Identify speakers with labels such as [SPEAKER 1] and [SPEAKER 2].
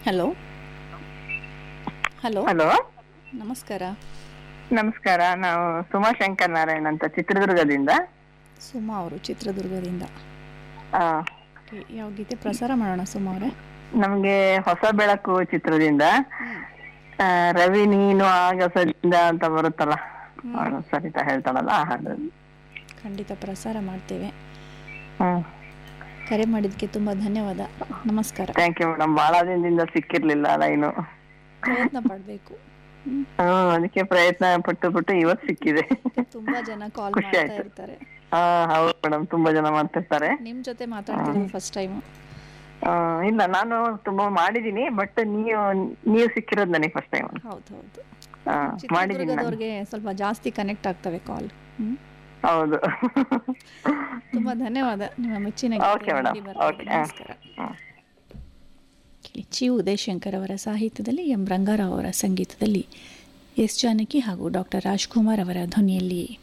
[SPEAKER 1] Hello hello
[SPEAKER 2] hello
[SPEAKER 1] ನಮಸ್ಕಾರ
[SPEAKER 2] ನಮಸ್ಕಾರ ನಾವು ಸುಮಾ ಶಂಕರ್ ನಾರಾಯಣ್ ಅಂತ ಚಿತ್ರದುರ್ಗದಿಂದ
[SPEAKER 1] ಸುಮಾ ಅವರು ಚಿತ್ರದುರ್ಗದಿಂದ
[SPEAKER 2] ಆ,
[SPEAKER 1] Okay, ಯಾವ ಗೀತೆ ಪ್ರಸಾರ ಮಾಡೋಣ ಸುಮಾ ಅವರೇ
[SPEAKER 2] ನಮ್ಗೆ ಹೊಸ ಬೆಳಕು ಚಿತ್ರದಿಂದ ಆ, ರವಿ ನೀನು ಆಗಸದಿಂದ ಅಂತ ಬರುತ್ತಲ್ಲ ಅವಳು ಸರಿತಾ ಹೇಳ್ತಾಳಲ್ಲ ಆ ಹಾಡು
[SPEAKER 1] ಖಂಡಿತ ಪ್ರಸಾರ ಮಾಡ್ತೇವೆ
[SPEAKER 2] ಹ್ಮ್
[SPEAKER 1] ಕರೆ ಮಾಡಿದ್ದಕ್ಕೆ ತುಂಬ ಧನ್ಯವಾದ ನಮಸ್ಕಾರ
[SPEAKER 2] ಥ್ಯಾಂಕ್ ಯು ಮೇಡಮ್ ಬಹಳ ದಿನದಿಂದ ಸಿಕ್ಕಿರ್ಲಿಲ್ಲ ಲೈನು
[SPEAKER 1] ಪ್ರಯತ್ನ ಪಡಬೇಕು
[SPEAKER 2] ಹ್ಮ್ ಅದಕ್ಕೆ ಪ್ರಯತ್ನ ಪಟ್ಟು ಪಟ್ಟು ಇವತ್ತು ಸಿಕ್ಕಿದೆ
[SPEAKER 1] ತುಂಬಾ ಜನ ಕಾಲ್
[SPEAKER 2] ಖುಷಿ
[SPEAKER 1] ಮಾಡ್ತಾ
[SPEAKER 2] ಆಯ್ತು.
[SPEAKER 1] ಇರ್ತಾರೆ
[SPEAKER 2] ಹಾ ಹೌದು ಮೇಡಮ್ ತುಂಬಾ ಜನ ಮಾಡ್ತಿರ್ತಾರೆ
[SPEAKER 1] ನಿಮ್ ಜೊತೆ ಮಾತಾಡ್ತಿರೋದು ಫಸ್ಟ್ ಟೈಮ್
[SPEAKER 2] ಆ, ಇಲ್ಲ ನಾನು ತುಂಬಾ ಮಾಡಿದೀನಿ ಬಟ್ ನೀವು ನೀವು ಸಿಕ್ಕಿರೋದು ನನಗೆ ಫಸ್ಟ್ ಟೈಮ್
[SPEAKER 1] ಹೌದು ಹೌದು
[SPEAKER 2] ಮಾಡಿದೀನಿ ನಾನು
[SPEAKER 1] ಚಿತ್ರದುರ್ಗದವ್ರಿಗೆ ಸ್ವಲ್ಪ ಜಾಸ್ತಿ ಕನೆಕ್ಟ್ ಆಗ್ತವೆ ಕಾಲ್
[SPEAKER 2] ಹೌದು
[SPEAKER 1] ತುಂಬಾ ಧನ್ಯವಾದ ನಿಮ್ಮ ಮೆಚ್ಚಿನ
[SPEAKER 2] Okay,
[SPEAKER 1] ಗೀತೆ
[SPEAKER 2] madam.
[SPEAKER 1] ಮೂಡಿ ಬರ್ತಾ ಇದೆ.
[SPEAKER 2] Okay, ಹಾ.
[SPEAKER 1] ನಮಸ್ಕಾರ
[SPEAKER 2] ಹ್ಮ್.
[SPEAKER 1] ಕೇಳಿ ಚಿ ಉದಯಶಂಕರ್ ಅವರ ಸಾಹಿತ್ಯದಲ್ಲಿ ಎಂ ರಂಗಾರಾವ್ ಅವರ ಸಂಗೀತದಲ್ಲಿ ಎಸ್ ಜಾನಕಿ ಹಾಗೂ ಡಾಕ್ಟರ್ ರಾಜ್ಕುಮಾರ್ ಅವರ ಧ್ವನಿಯಲ್ಲಿ